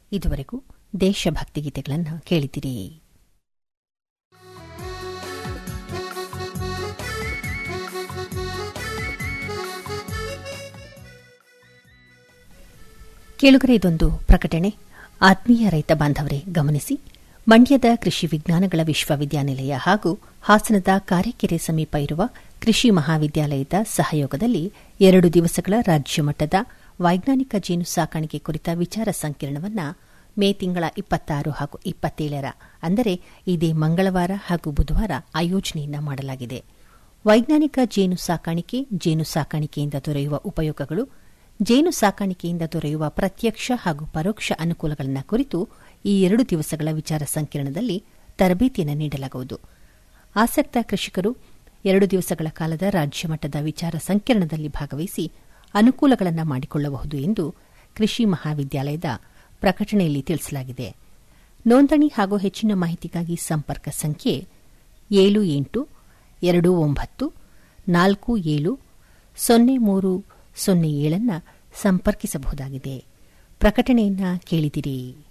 ಇದುವರೆಗೂ ದೇಶಭಕ್ತಿ ಗೀತೆಗಳನ್ನು ಕೇಳಿದಿರಿ ಕೇಳುಗರೆ ಇದೊಂದು ಪ್ರಕಟಣೆ ಆತ್ಮೀಯ ರೈತ ಬಾಂಧವರೇ ಗಮನಿಸಿ ಮಂಡ್ಯದ ಕೃಷಿ ವಿಜ್ಞಾನಗಳ ವಿಶ್ವವಿದ್ಯಾನಿಲಯ ಹಾಗೂ ಹಾಸನದ ಕಾರೆಕೆರೆ ಸಮೀಪ ಇರುವ ಕೃಷಿ ಮಹಾವಿದ್ಯಾಲಯದ ಸಹಯೋಗದಲ್ಲಿ ಎರಡು ದಿವಸಗಳ ರಾಜ್ಯ ಮಟ್ಟದ ವೈಜ್ಞಾನಿಕ ಜೇನು ಸಾಕಾಣಿಕೆ ಕುರಿತ ವಿಚಾರ ಸಂಕಿರಣವನ್ನು ಮೇ ತಿಂಗಳ ಇಪ್ಪತ್ತಾರು ಹಾಗೂ ಇಪ್ಪತ್ತೇಳರ ಅಂದರೆ ಇದೇ ಮಂಗಳವಾರ ಹಾಗೂ ಬುಧವಾರ ಆಯೋಜನೆಯನ್ನ ಮಾಡಲಾಗಿದೆ ವೈಜ್ಞಾನಿಕ ಜೇನು ಸಾಕಾಣಿಕೆ ಜೇನು ಸಾಕಾಣಿಕೆಯಿಂದ ದೊರೆಯುವ ಉಪಯೋಗಗಳು ಜೇನು ಸಾಕಾಣಿಕೆಯಿಂದ ದೊರೆಯುವ ಪ್ರತ್ಯಕ್ಷ ಹಾಗೂ ಪರೋಕ್ಷ ಅನುಕೂಲಗಳನ್ನು ಕುರಿತು ಈ ಎರಡು ದಿವಸಗಳ ವಿಚಾರ ಸಂಕಿರಣದಲ್ಲಿ ತರಬೇತಿಯನ್ನು ನೀಡಲಾಗುವುದು ಆಸಕ್ತ ಕೃಷಿಕರು ಎರಡು ದಿವಸಗಳ ಕಾಲದ ರಾಜ್ಯ ಮಟ್ಟದ ವಿಚಾರ ಸಂಕಿರಣದಲ್ಲಿ ಭಾಗವಹಿಸಿ ಅನುಕೂಲಗಳನ್ನು ಮಾಡಿಕೊಳ್ಳಬಹುದು ಎಂದು ಕೃಷಿ ಮಹಾವಿದ್ಯಾಲಯದ ಪ್ರಕಟಣೆಯಲ್ಲಿ ತಿಳಿಸಲಾಗಿದೆ ನೋಂದಣಿ ಹಾಗೂ ಹೆಚ್ಚಿನ ಮಾಹಿತಿಗಾಗಿ ಸಂಪರ್ಕ ಸಂಖ್ಯೆ ಏಳು ಎಂಟು ಎರಡು ಒಂಬತ್ತು ನಾಲ್ಕು ಏಳು ಸೊನ್ನೆ ಮೂರು ಸೊನ್ನೆ ಏಳನ್ನು ಸಂಪರ್ಕಿಸಬಹುದಾಗಿದೆ ಪ್ರಕಟಣೆಯನ್ನ ಕೇಳಿದಿರಿ